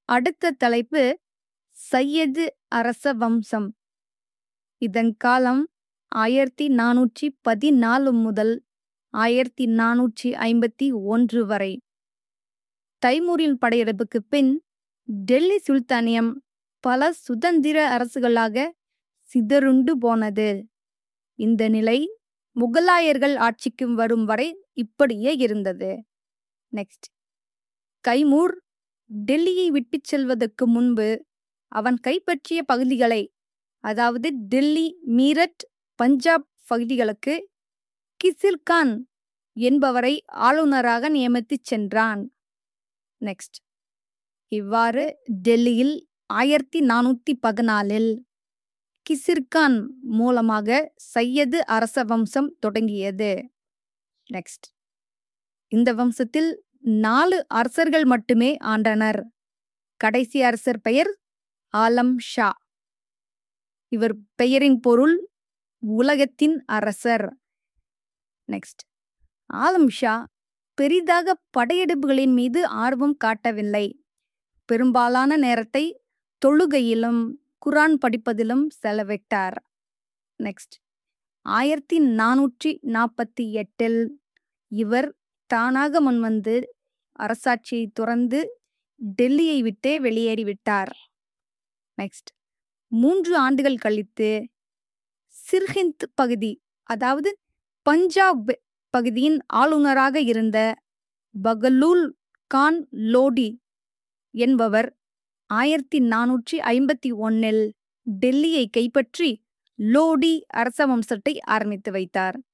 அடுத்த தலைப்பு சையது அரச வம்சம் இதன் காலம் ஆயிரத்தி நானூற்றி பதினாலு முதல் ஆயிரத்தி நானூற்றி ஐம்பத்தி ஒன்று வரை தைமூரின் படையெடுப்புக்கு பின் டெல்லி சுல்தானியம் பல சுதந்திர அரசுகளாக சிதறுண்டு போனது இந்த நிலை முகலாயர்கள் ஆட்சிக்கு வரும் வரை இப்படியே இருந்தது நெக்ஸ்ட் கைமூர் டெல்லியை விட்டுச் செல்வதற்கு முன்பு அவன் கைப்பற்றிய பகுதிகளை அதாவது டெல்லி மீரட் பஞ்சாப் பகுதிகளுக்கு கிசிர்கான் என்பவரை ஆளுநராக நியமித்துச் சென்றான் நெக்ஸ்ட் இவ்வாறு டெல்லியில் ஆயிரத்தி நானூத்தி பதினாலில் கிசிர்கான் மூலமாக சையது அரச வம்சம் தொடங்கியது நெக்ஸ்ட் இந்த வம்சத்தில் நாலு அரசர்கள் மட்டுமே ஆண்டனர் கடைசி அரசர் பெயர் ஆலம் ஷா இவர் பெயரின் பொருள் உலகத்தின் அரசர் நெக்ஸ்ட் ஆலம் ஷா பெரிதாக படையெடுப்புகளின் மீது ஆர்வம் காட்டவில்லை பெரும்பாலான நேரத்தை தொழுகையிலும் குரான் படிப்பதிலும் செலவிட்டார் நெக்ஸ்ட் ஆயிரத்தி நானூற்றி நாற்பத்தி எட்டில் இவர் தானாக முன்வந்து அரசாட்சியை துறந்து டெல்லியை விட்டே வெளியேறிவிட்டார் நெக்ஸ்ட் மூன்று ஆண்டுகள் கழித்து சிர்ஹிந்த் பகுதி அதாவது பஞ்சாப் பகுதியின் ஆளுநராக இருந்த பகலூல் கான் லோடி என்பவர் ஆயிரத்தி நானூற்றி ஐம்பத்தி ஒன்னில் டெல்லியை கைப்பற்றி லோடி அரச வம்சத்தை ஆரம்பித்து வைத்தார்